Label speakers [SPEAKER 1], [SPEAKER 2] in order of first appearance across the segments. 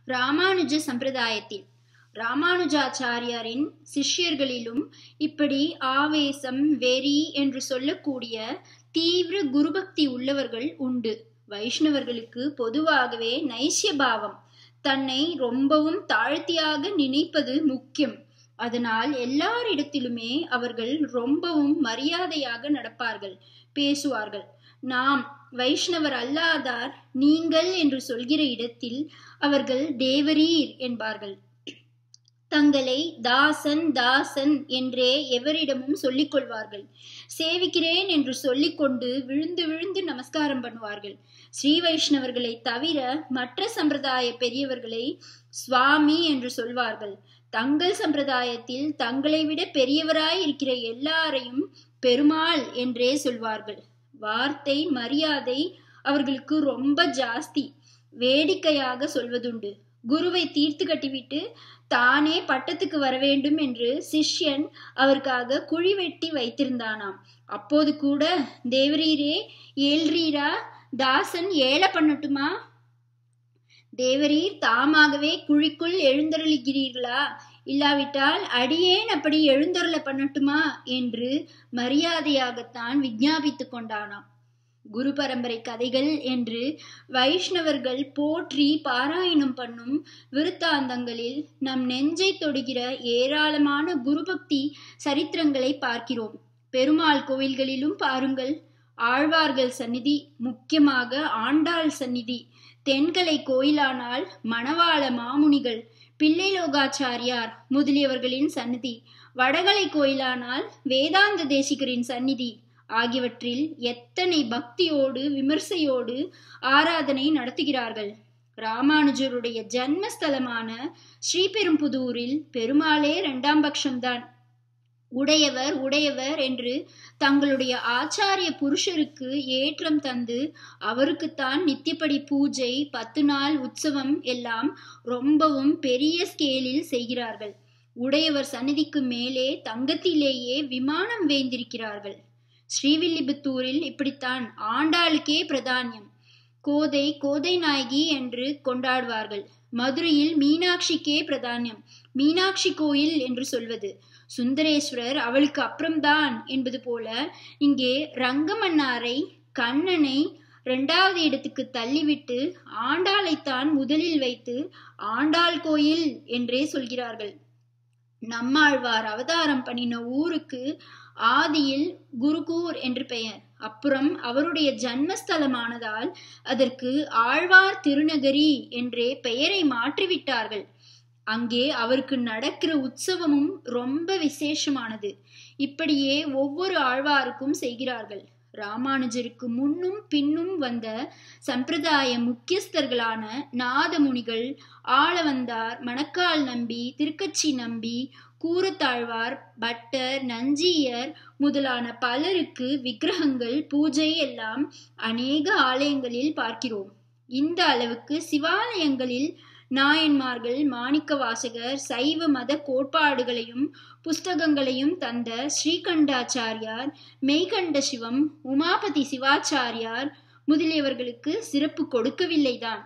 [SPEAKER 1] ராமானுஜ சம்பிரதாயத்தில் ராமானுஜாச்சாரியாரின் சிஷ்யர்களிலும் இப்படி ஆவேசம் வெறி என்று சொல்லக்கூடிய தீவிர குருபக்தி உள்ளவர்கள் உண்டு வைஷ்ணவர்களுக்கு பொதுவாகவே நைசிய பாவம் தன்னை ரொம்பவும் தாழ்த்தியாக நினைப்பது முக்கியம் அதனால் எல்லாரிடத்திலுமே அவர்கள் ரொம்பவும் மரியாதையாக நடப்பார்கள் பேசுவார்கள் நாம் வைஷ்ணவர் அல்லாதார் நீங்கள் என்று சொல்கிற இடத்தில் அவர்கள் தேவரீர் என்பார்கள் தங்களை தாசன் தாசன் என்றே எவரிடமும் சொல்லிக் கொள்வார்கள் சேவிக்கிறேன் என்று சொல்லிக்கொண்டு விழுந்து விழுந்து நமஸ்காரம் பண்ணுவார்கள் ஸ்ரீ வைஷ்ணவர்களை தவிர மற்ற சம்பிரதாய பெரியவர்களை சுவாமி என்று சொல்வார்கள் தங்கள் சம்பிரதாயத்தில் தங்களை விட பெரியவராய் இருக்கிற எல்லாரையும் பெருமாள் என்றே சொல்வார்கள் வார்த்தை மரியாதை அவர்களுக்கு ரொம்ப ஜாஸ்தி வேடிக்கையாக சொல்வதுண்டு குருவை தீர்த்து கட்டிவிட்டு தானே பட்டத்துக்கு வர வேண்டும் என்று சிஷ்யன் அவருக்காக குழி வெட்டி வைத்திருந்தானாம் அப்போது கூட தேவரீரே ஏழ்ரீரா தாசன் ஏழை பண்ணட்டுமா தேவரீர் தாமாகவே குழிக்குள் எழுந்தருளுகிறீர்களா இல்லாவிட்டால் அடியேன் அப்படி எழுந்தருள பண்ணட்டுமா என்று மரியாதையாகத்தான் விஞ்ஞாபித்துக் கொண்டானாம் குரு பரம்பரை கதைகள் என்று வைஷ்ணவர்கள் போற்றி பாராயணம் பண்ணும் விருத்தாந்தங்களில் நம் நெஞ்சை தொடுகிற ஏராளமான குருபக்தி சரித்திரங்களை பார்க்கிறோம் பெருமாள் கோவில்களிலும் பாருங்கள் ஆழ்வார்கள் சந்நிதி முக்கியமாக ஆண்டாள் சந்நிதி தென்கலை கோயிலானால் மணவாள மாமுனிகள் பிள்ளைலோகாச்சாரியார் முதலியவர்களின் சந்நிதி வடகலை கோயிலானால் வேதாந்த தேசிகரின் சந்நிதி ஆகியவற்றில் எத்தனை பக்தியோடு விமர்சையோடு ஆராதனை நடத்துகிறார்கள் ராமானுஜருடைய ஜன்மஸ்தலமான ஸ்ரீபெரும்புதூரில் பெருமாளே இரண்டாம் பட்சம்தான் உடையவர் உடையவர் என்று தங்களுடைய ஆச்சாரிய புருஷருக்கு ஏற்றம் தந்து அவருக்குத்தான் நித்தியப்படி பூஜை பத்து நாள் உற்சவம் எல்லாம் ரொம்பவும் பெரிய ஸ்கேலில் செய்கிறார்கள் உடையவர் சந்நிதிக்கு மேலே தங்கத்திலேயே விமானம் வேந்திருக்கிறார்கள் ஸ்ரீவில்லிபுத்தூரில் இப்படித்தான் ஆண்டாளுக்கே பிரதானியம் கோதை கோதை நாயகி என்று கொண்டாடுவார்கள் மதுரையில் மீனாட்சிக்கே பிரதானியம் மீனாட்சி கோயில் என்று சொல்வது சுந்தரேஸ்வரர் அவளுக்கு அப்புறம்தான் என்பது போல இங்கே ரங்கமன்னாரை கண்ணனை இரண்டாவது இடத்துக்கு தள்ளிவிட்டு ஆண்டாளைத்தான் முதலில் வைத்து ஆண்டாள் கோயில் என்றே சொல்கிறார்கள் நம்மாழ்வார் அவதாரம் பண்ணின ஊருக்கு ஆதியில் குருகூர் என்று பெயர் அப்புறம் அவருடைய ஜன்மஸ்தலமானதால் அதற்கு ஆழ்வார் திருநகரி என்றே பெயரை மாற்றிவிட்டார்கள் அங்கே அவருக்கு நடக்கிற உற்சவமும் ரொம்ப விசேஷமானது இப்படியே ஒவ்வொரு ஆழ்வாருக்கும் செய்கிறார்கள் ராமானுஜருக்கு முன்னும் பின்னும் வந்த சம்பிரதாய முக்கியஸ்தர்களான நாதமுனிகள் ஆளவந்தார் மணக்கால் நம்பி திருக்கச்சி நம்பி கூரத்தாழ்வார் பட்டர் நஞ்சியர் முதலான பலருக்கு விக்கிரகங்கள் பூஜை எல்லாம் அநேக ஆலயங்களில் பார்க்கிறோம் இந்த அளவுக்கு சிவாலயங்களில் நாயன்மார்கள் மாணிக்க வாசகர் சைவ மத கோட்பாடுகளையும் புஸ்தகங்களையும் தந்த ஸ்ரீகண்டாச்சாரியார் மெய்கண்ட சிவம் உமாபதி சிவாச்சாரியார் முதலியவர்களுக்கு சிறப்பு கொடுக்கவில்லைதான்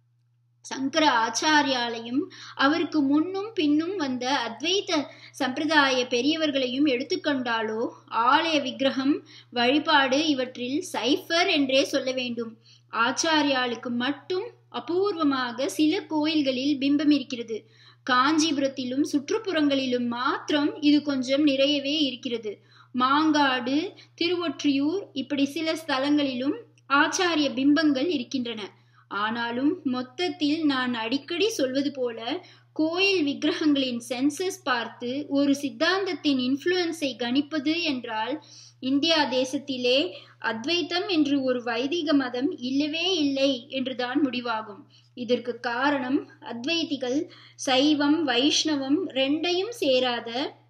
[SPEAKER 1] சங்கர ஆச்சாரியாலையும் அவருக்கு முன்னும் பின்னும் வந்த அத்வைத சம்பிரதாய பெரியவர்களையும் எடுத்துக்கொண்டாலோ ஆலய விக்கிரகம் வழிபாடு இவற்றில் சைஃபர் என்றே சொல்ல வேண்டும் ஆச்சாரியாளுக்கு மட்டும் அபூர்வமாக சில கோயில்களில் பிம்பம் இருக்கிறது காஞ்சிபுரத்திலும் சுற்றுப்புறங்களிலும் மாத்திரம் இது கொஞ்சம் நிறையவே இருக்கிறது மாங்காடு திருவொற்றியூர் இப்படி சில ஸ்தலங்களிலும் ஆச்சாரிய பிம்பங்கள் இருக்கின்றன ஆனாலும் மொத்தத்தில் நான் அடிக்கடி சொல்வது போல கோயில் விக்கிரகங்களின் சென்சஸ் பார்த்து ஒரு சித்தாந்தத்தின் இன்ஃப்ளூயன்ஸை கணிப்பது என்றால் இந்தியா தேசத்திலே அத்வைத்தம் என்று ஒரு வைதிக மதம் இல்லவே இல்லை என்றுதான் முடிவாகும் இதற்கு காரணம் அத்வைதிகள் சைவம் வைஷ்ணவம் ரெண்டையும் சேராத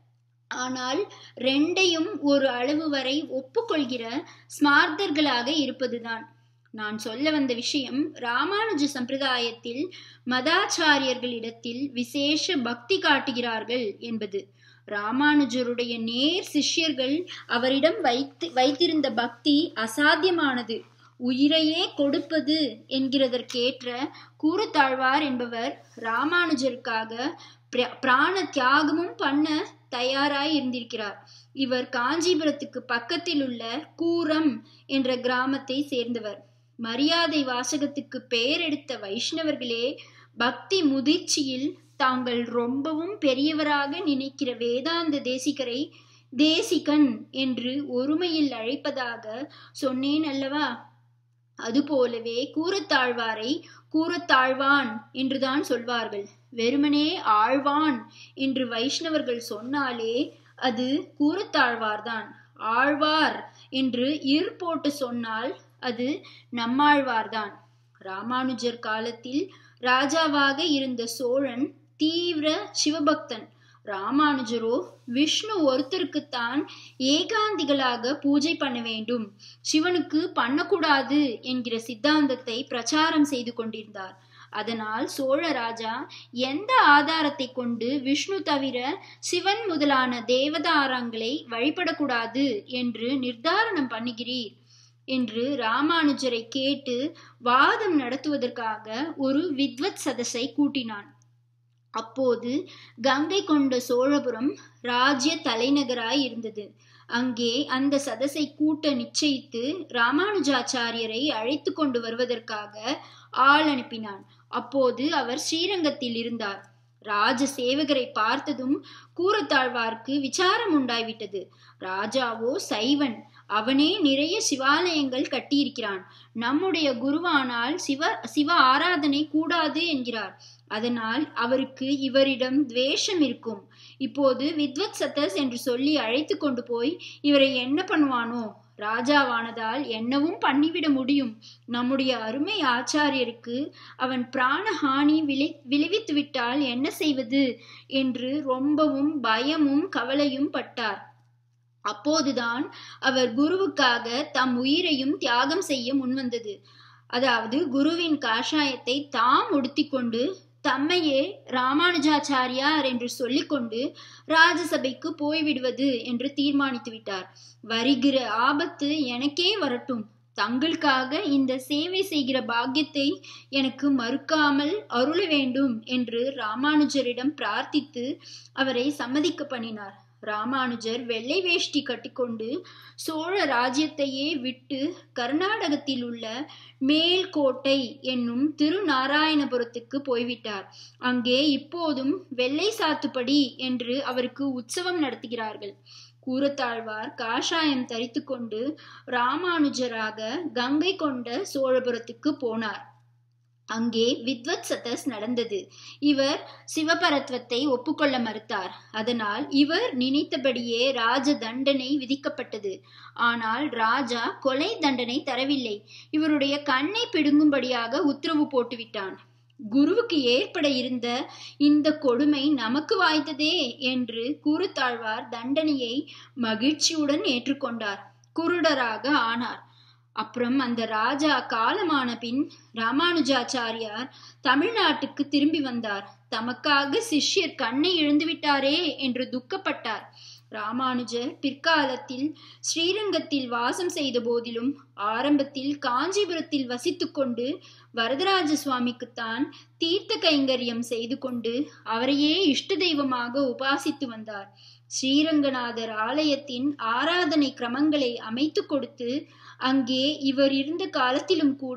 [SPEAKER 1] ஆனால் ரெண்டையும் ஒரு அளவு வரை ஒப்புக்கொள்கிற ஸ்மார்த்தர்களாக இருப்பதுதான் நான் சொல்ல வந்த விஷயம் ராமானுஜ சம்பிரதாயத்தில் மதாச்சாரியர்களிடத்தில் விசேஷ பக்தி காட்டுகிறார்கள் என்பது ராமானுஜருடைய நேர் சிஷ்யர்கள் அவரிடம் வைத்து வைத்திருந்த பக்தி அசாத்தியமானது உயிரையே கொடுப்பது என்கிறதற்கேற்ற கூறத்தாழ்வார் என்பவர் ராமானுஜருக்காக பிராண தியாகமும் பண்ண தயாராய் இருந்திருக்கிறார் இவர் காஞ்சிபுரத்துக்கு பக்கத்தில் உள்ள கூரம் என்ற கிராமத்தை சேர்ந்தவர் மரியாதை வாசகத்துக்கு பெயர் எடுத்த வைஷ்ணவர்களே பக்தி முதிர்ச்சியில் தாங்கள் ரொம்பவும் பெரியவராக நினைக்கிற வேதாந்த தேசிகரை தேசிகன் என்று ஒருமையில் அழைப்பதாக சொன்னேன் அல்லவா அதுபோலவே கூறத்தாழ்வாரை கூறத்தாழ்வான் என்றுதான் சொல்வார்கள் வெறுமனே ஆழ்வான் என்று வைஷ்ணவர்கள் சொன்னாலே அது கூறத்தாழ்வார்தான் ஆழ்வார் என்று இர் போட்டு சொன்னால் அது நம்மாழ்வார்தான் ராமானுஜர் காலத்தில் ராஜாவாக இருந்த சோழன் தீவிர சிவபக்தன் ராமானுஜரோ விஷ்ணு ஒருத்தருக்குத்தான் ஏகாந்திகளாக பூஜை பண்ண வேண்டும் சிவனுக்கு பண்ணக்கூடாது என்கிற சித்தாந்தத்தை பிரச்சாரம் செய்து கொண்டிருந்தார் அதனால் சோழ ராஜா எந்த ஆதாரத்தை கொண்டு விஷ்ணு தவிர சிவன் முதலான தேவதாரங்களை வழிபடக்கூடாது என்று நிர்தாரணம் பண்ணுகிறீர் என்று ராமானுஜரை கேட்டு வாதம் நடத்துவதற்காக ஒரு வித்வத் சதஸை கூட்டினான் அப்போது கங்கை கொண்ட சோழபுரம் ராஜ்ய தலைநகராய் இருந்தது அங்கே அந்த சதஸை கூட்ட நிச்சயித்து ராமானுஜாச்சாரியரை அழைத்து கொண்டு வருவதற்காக ஆள் அனுப்பினான் அப்போது அவர் ஸ்ரீரங்கத்தில் இருந்தார் ராஜ சேவகரை பார்த்ததும் கூறத்தாழ்வார்க்கு விசாரம் உண்டாய்விட்டது ராஜாவோ சைவன் அவனே நிறைய சிவாலயங்கள் கட்டியிருக்கிறான் நம்முடைய குருவானால் சிவ சிவ ஆராதனை கூடாது என்கிறார் அதனால் அவருக்கு இவரிடம் துவேஷம் இருக்கும் இப்போது வித்வத் சத்தஸ் என்று சொல்லி அழைத்து கொண்டு போய் இவரை என்ன பண்ணுவானோ ராஜாவானதால் என்னவும் பண்ணிவிட முடியும் நம்முடைய அருமை ஆச்சாரியருக்கு அவன் பிராணஹானி விளை விளைவித்து விட்டால் என்ன செய்வது என்று ரொம்பவும் பயமும் கவலையும் பட்டார் அப்போதுதான் அவர் குருவுக்காக தம் உயிரையும் தியாகம் செய்ய முன்வந்தது அதாவது குருவின் காஷாயத்தை தாம் உடுத்திக்கொண்டு தம்மையே ராமானுஜாச்சாரியார் என்று சொல்லிக்கொண்டு ராஜசபைக்கு போய்விடுவது என்று தீர்மானித்து விட்டார் வருகிற ஆபத்து எனக்கே வரட்டும் தங்களுக்காக இந்த சேவை செய்கிற பாக்கியத்தை எனக்கு மறுக்காமல் அருள வேண்டும் என்று ராமானுஜரிடம் பிரார்த்தித்து அவரை சம்மதிக்க பண்ணினார் ராமானுஜர் வெள்ளை வேஷ்டி கட்டிக்கொண்டு சோழ ராஜ்யத்தையே விட்டு கர்நாடகத்தில் உள்ள மேல்கோட்டை என்னும் திருநாராயணபுரத்துக்கு போய்விட்டார் அங்கே இப்போதும் வெள்ளை சாத்துப்படி என்று அவருக்கு உற்சவம் நடத்துகிறார்கள் கூறத்தாழ்வார் காஷாயம் தரித்து கொண்டு ராமானுஜராக கங்கை கொண்ட சோழபுரத்துக்கு போனார் அங்கே வித்வத் சதஸ் நடந்தது இவர் சிவபரத்வத்தை ஒப்புக்கொள்ள மறுத்தார் அதனால் இவர் நினைத்தபடியே ராஜ தண்டனை விதிக்கப்பட்டது ஆனால் ராஜா கொலை தண்டனை தரவில்லை இவருடைய கண்ணை பிடுங்கும்படியாக உத்தரவு போட்டுவிட்டான் குருவுக்கு ஏற்பட இருந்த இந்த கொடுமை நமக்கு வாய்த்ததே என்று கூறுத்தாழ்வார் தண்டனையை மகிழ்ச்சியுடன் ஏற்றுக்கொண்டார் குருடராக ஆனார் அப்புறம் அந்த ராஜா காலமான பின் ராமானுஜாச்சாரியார் தமிழ்நாட்டுக்கு திரும்பி வந்தார் தமக்காக சிஷ்யர் கண்ணை இழந்து விட்டாரே என்று துக்கப்பட்டார் ராமானுஜர் பிற்காலத்தில் ஸ்ரீரங்கத்தில் வாசம் செய்த போதிலும் ஆரம்பத்தில் காஞ்சிபுரத்தில் வசித்துக்கொண்டு வரதராஜ சுவாமிக்குத்தான் தீர்த்த கைங்கரியம் செய்து கொண்டு அவரையே இஷ்ட தெய்வமாக உபாசித்து வந்தார் ஸ்ரீரங்கநாதர் ஆலயத்தின் ஆராதனை கிரமங்களை அமைத்து கொடுத்து அங்கே இவர் இருந்த காலத்திலும் கூட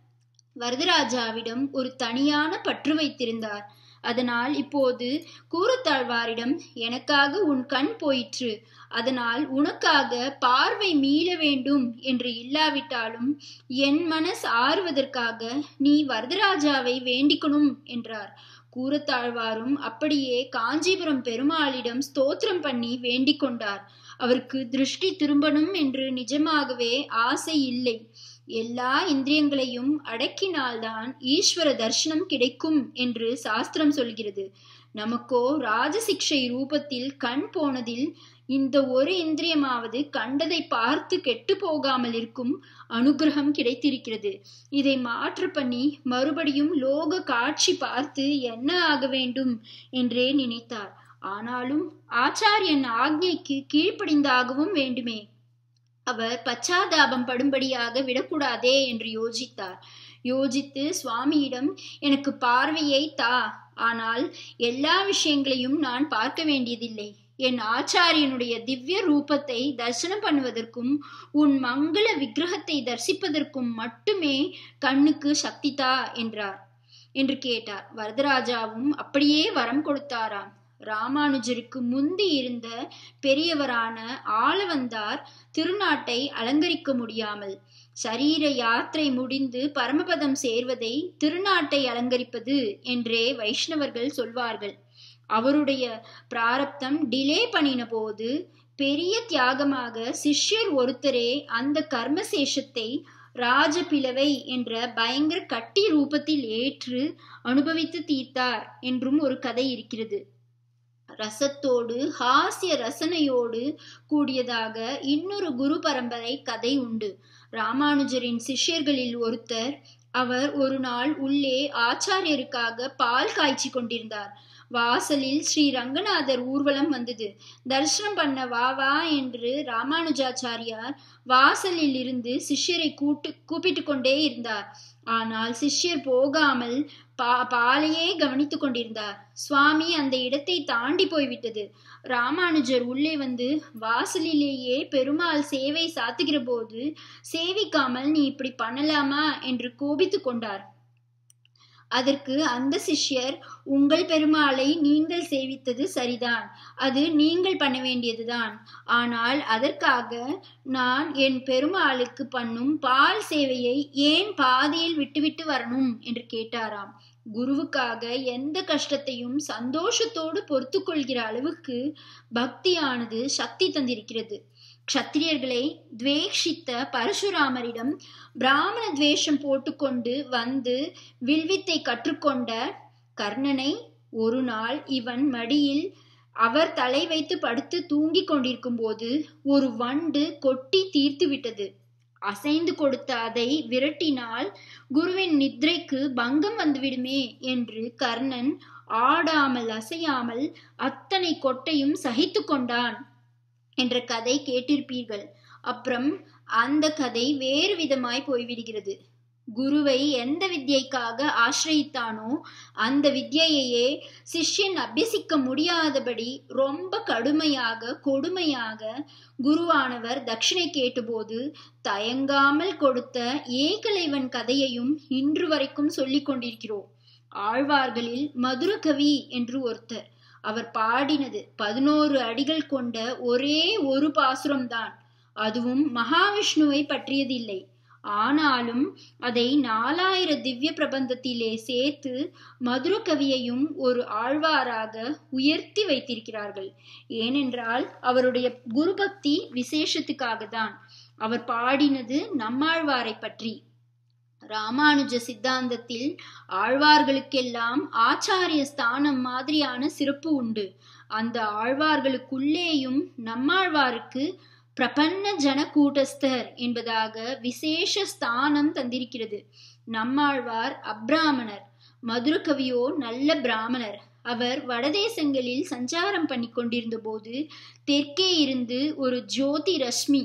[SPEAKER 1] வரதராஜாவிடம் ஒரு தனியான பற்று வைத்திருந்தார் அதனால் இப்போது கூறத்தாழ்வாரிடம் எனக்காக உன் கண் போயிற்று அதனால் உனக்காக பார்வை மீள வேண்டும் என்று இல்லாவிட்டாலும் என் மனஸ் ஆறுவதற்காக நீ வரதராஜாவை வேண்டிக்கணும் என்றார் கூறத்தாழ்வாரும் அப்படியே காஞ்சிபுரம் பெருமாளிடம் ஸ்தோத்திரம் பண்ணி வேண்டிக் கொண்டார் அவருக்கு திருஷ்டி திரும்பணும் என்று நிஜமாகவே ஆசை இல்லை எல்லா இந்திரியங்களையும் அடக்கினால்தான் ஈஸ்வர தர்ஷனம் கிடைக்கும் என்று சாஸ்திரம் சொல்கிறது நமக்கோ ராஜசிக்ஷை ரூபத்தில் கண் போனதில் இந்த ஒரு இந்திரியமாவது கண்டதை பார்த்து கெட்டு போகாமல் இருக்கும் அனுகிரகம் கிடைத்திருக்கிறது இதை மாற்று பண்ணி மறுபடியும் லோக காட்சி பார்த்து என்ன ஆக வேண்டும் என்றே நினைத்தார் ஆனாலும் ஆச்சாரியன் ஆக்ஞைக்கு கீழ்ப்படிந்தாகவும் வேண்டுமே அவர் பச்சாதாபம் படும்படியாக விடக்கூடாதே என்று யோசித்தார் யோசித்து சுவாமியிடம் எனக்கு பார்வையை தா ஆனால் எல்லா விஷயங்களையும் நான் பார்க்க வேண்டியதில்லை என் ஆச்சாரியனுடைய திவ்ய ரூபத்தை தரிசனம் பண்ணுவதற்கும் உன் மங்கள விக்கிரகத்தை தரிசிப்பதற்கும் மட்டுமே கண்ணுக்கு சக்தி தா என்றார் என்று கேட்டார் வரதராஜாவும் அப்படியே வரம் கொடுத்தாராம் ராமானுஜருக்கு முந்தி இருந்த பெரியவரான ஆளவந்தார் திருநாட்டை அலங்கரிக்க முடியாமல் சரீர யாத்திரை முடிந்து பரமபதம் சேர்வதை திருநாட்டை அலங்கரிப்பது என்றே வைஷ்ணவர்கள் சொல்வார்கள் அவருடைய பிராரப்தம் டிலே பண்ணின போது பெரிய தியாகமாக சிஷ்யர் ஒருத்தரே அந்த கர்மசேஷத்தை ராஜபிளவை என்ற பயங்கர கட்டி ரூபத்தில் ஏற்று அனுபவித்து தீர்த்தார் என்றும் ஒரு கதை இருக்கிறது ரசத்தோடு ஹாஸ்ய ரசனையோடு கூடியதாக இன்னொரு குரு பரம்பரை கதை உண்டு ராமானுஜரின் சிஷ்யர்களில் ஒருத்தர் அவர் ஒரு நாள் உள்ளே ஆச்சாரியருக்காக பால் காய்ச்சி கொண்டிருந்தார் வாசலில் ஸ்ரீ ரங்கநாதர் ஊர்வலம் வந்தது தரிசனம் பண்ண வா வா என்று ராமானுஜாச்சாரியார் வாசலில் இருந்து சிஷ்யரை கூட்டு கூப்பிட்டு கொண்டே இருந்தார் ஆனால் சிஷ்யர் போகாமல் பா பாலையே கவனித்துக் கொண்டிருந்தார் சுவாமி அந்த இடத்தை தாண்டி போய்விட்டது ராமானுஜர் உள்ளே வந்து வாசலிலேயே பெருமாள் சேவை சாத்துகிற போது சேவிக்காமல் நீ இப்படி பண்ணலாமா என்று கோபித்து கொண்டார் அதற்கு அந்த சிஷ்யர் உங்கள் பெருமாளை நீங்கள் சேவித்தது சரிதான் அது நீங்கள் பண்ண வேண்டியதுதான் ஆனால் அதற்காக நான் என் பெருமாளுக்கு பண்ணும் பால் சேவையை ஏன் பாதியில் விட்டுவிட்டு வரணும் என்று கேட்டாராம் குருவுக்காக எந்த கஷ்டத்தையும் சந்தோஷத்தோடு பொறுத்து கொள்கிற அளவுக்கு பக்தியானது சக்தி தந்திருக்கிறது க்ஷத்திரியர்களை துவேஷித்த பரசுராமரிடம் பிராமண துவேஷம் போட்டுக்கொண்டு வந்து வில்வித்தை கற்றுக்கொண்ட கர்ணனை ஒரு நாள் இவன் மடியில் அவர் தலை வைத்து படுத்து தூங்கிக் கொண்டிருக்கும் போது ஒரு வண்டு கொட்டி தீர்த்து விட்டது அசைந்து கொடுத்த அதை விரட்டினால் குருவின் நித்ரைக்கு பங்கம் வந்துவிடுமே என்று கர்ணன் ஆடாமல் அசையாமல் அத்தனை கொட்டையும் சகித்து கொண்டான் என்ற கதை கேட்டிருப்பீர்கள் அப்புறம் அந்த கதை வேறு விதமாய் போய்விடுகிறது குருவை எந்த வித்யைக்காக ஆசிரயித்தானோ அந்த வித்யையே சிஷ்யன் அபியசிக்க முடியாதபடி ரொம்ப கடுமையாக கொடுமையாக குருவானவர் தட்சிணை கேட்டபோது தயங்காமல் கொடுத்த ஏகலைவன் கதையையும் இன்று வரைக்கும் சொல்லிக் கொண்டிருக்கிறோம் ஆழ்வார்களில் மதுரகவி என்று ஒருத்தர் அவர் பாடினது பதினோரு அடிகள் கொண்ட ஒரே ஒரு பாசுரம்தான் அதுவும் மகாவிஷ்ணுவை பற்றியதில்லை ஆனாலும் அதை நாலாயிர திவ்ய பிரபந்தத்திலே சேர்த்து மதுரகவியையும் ஒரு ஆழ்வாராக உயர்த்தி வைத்திருக்கிறார்கள் ஏனென்றால் அவருடைய குருபக்தி விசேஷத்துக்காக தான் அவர் பாடினது நம்மாழ்வாரை பற்றி ராமானுஜ சித்தாந்தத்தில் ஆழ்வார்களுக்கெல்லாம் ஆச்சாரிய ஸ்தானம் மாதிரியான சிறப்பு உண்டு அந்த ஆழ்வார்களுக்குள்ளேயும் நம்மாழ்வாருக்கு பிரபன்ன ஜன கூட்டஸ்தர் என்பதாக விசேஷ ஸ்தானம் தந்திருக்கிறது நம்மாழ்வார் அப்ராமணர் மதுரகவியோ நல்ல பிராமணர் அவர் வடதேசங்களில் சஞ்சாரம் பண்ணி கொண்டிருந்த போது தெற்கே இருந்து ஒரு ஜோதி ரஷ்மி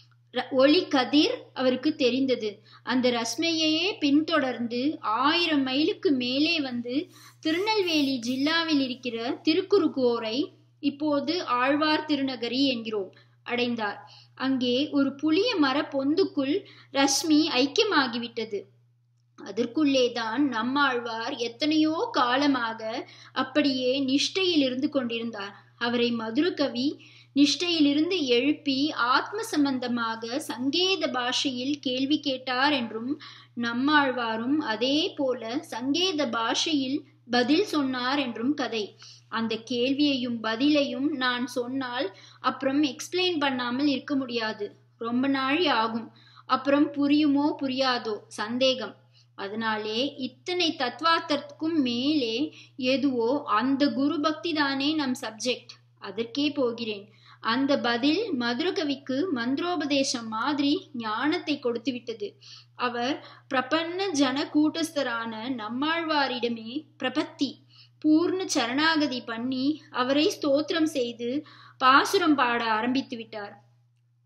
[SPEAKER 1] ஒளி கதிர் அவருக்கு தெரிந்தது அந்த ரஸ்மையையே பின்தொடர்ந்து ஆயிரம் மைலுக்கு மேலே வந்து திருநெல்வேலி ஜில்லாவில் இருக்கிற திருக்குறுகோரை இப்போது ஆழ்வார் திருநகரி என்கிறோம் அடைந்தார் அங்கே ஒரு புளிய மர பொந்துக்குள் ரஷ்மி ஐக்கியமாகிவிட்டது அதற்குள்ளேதான் நம்மாழ்வார் எத்தனையோ காலமாக அப்படியே நிஷ்டையில் இருந்து கொண்டிருந்தார் அவரை மதுரகவி நிஷ்டையிலிருந்து எழுப்பி ஆத்ம சம்பந்தமாக சங்கேத பாஷையில் கேள்வி கேட்டார் என்றும் நம்மாழ்வாரும் அதே போல சங்கேத பாஷையில் பதில் சொன்னார் என்றும் கதை அந்த கேள்வியையும் பதிலையும் நான் சொன்னால் அப்புறம் எக்ஸ்பிளைன் பண்ணாமல் இருக்க முடியாது ரொம்ப நாழி ஆகும் அப்புறம் புரியுமோ புரியாதோ சந்தேகம் அதனாலே இத்தனை தத்வார்த்தத்துக்கும் மேலே எதுவோ அந்த குரு பக்தி தானே நம் சப்ஜெக்ட் அதற்கே போகிறேன் அந்த பதில் மதுரகவிக்கு மந்திரோபதேசம் மாதிரி ஞானத்தை கொடுத்து விட்டது அவர் பிரபன்ன ஜன கூட்டஸ்தரான நம்மாழ்வாரிடமே பிரபத்தி பூர்ண சரணாகதி பண்ணி அவரை ஸ்தோத்திரம் செய்து பாசுரம் பாட ஆரம்பித்து விட்டார்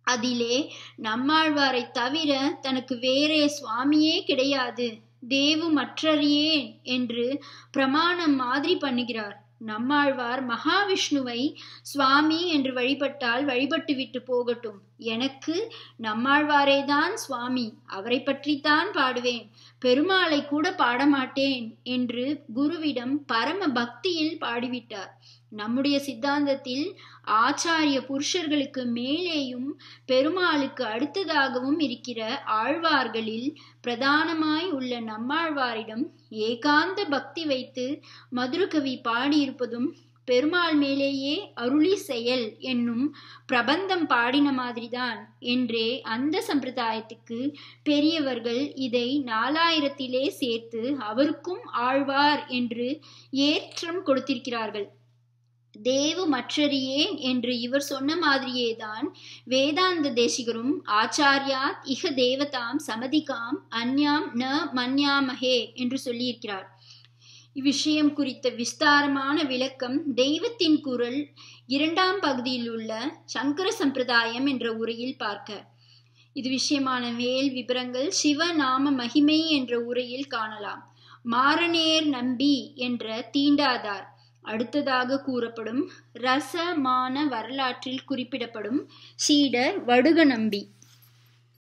[SPEAKER 1] அதிலே நம்மாழ்வாரை தவிர தனக்கு வேறே சுவாமியே கிடையாது தேவு மற்றறியேன் என்று பிரமாணம் மாதிரி பண்ணுகிறார் நம்மாழ்வார் மகாவிஷ்ணுவை சுவாமி என்று வழிபட்டால் வழிபட்டு விட்டு போகட்டும் எனக்கு நம்மாழ்வாரேதான் சுவாமி அவரை பற்றித்தான் பாடுவேன் பெருமாளை கூட பாடமாட்டேன் என்று குருவிடம் பரம பக்தியில் பாடிவிட்டார் நம்முடைய சித்தாந்தத்தில் ஆச்சாரிய புருஷர்களுக்கு மேலேயும் பெருமாளுக்கு அடுத்ததாகவும் இருக்கிற ஆழ்வார்களில் பிரதானமாய் உள்ள நம்மாழ்வாரிடம் ஏகாந்த பக்தி வைத்து மதுரகவி பாடியிருப்பதும் பெருமாள் மேலேயே அருளி செயல் என்னும் பிரபந்தம் பாடின மாதிரிதான் என்றே அந்த சம்பிரதாயத்துக்கு பெரியவர்கள் இதை நாலாயிரத்திலே சேர்த்து அவருக்கும் ஆழ்வார் என்று ஏற்றம் கொடுத்திருக்கிறார்கள் தேவு மற்றறியேன் என்று இவர் சொன்ன மாதிரியேதான் வேதாந்த தேசிகரும் ஆச்சாரியாத் இக தேவதாம் சமதிகாம் அந்யாம் ந மன்யாமஹே என்று சொல்லியிருக்கிறார் இவ்விஷயம் குறித்த விஸ்தாரமான விளக்கம் தெய்வத்தின் குரல் இரண்டாம் பகுதியில் உள்ள சங்கர சம்பிரதாயம் என்ற உரையில் பார்க்க இது விஷயமான மேல் விபரங்கள் சிவநாம மகிமை என்ற உரையில் காணலாம் மாரநேர் நம்பி என்ற தீண்டாதார் அடுத்ததாக கூறப்படும் ரசமான வரலாற்றில் குறிப்பிடப்படும் சீடர் வடுக நம்பி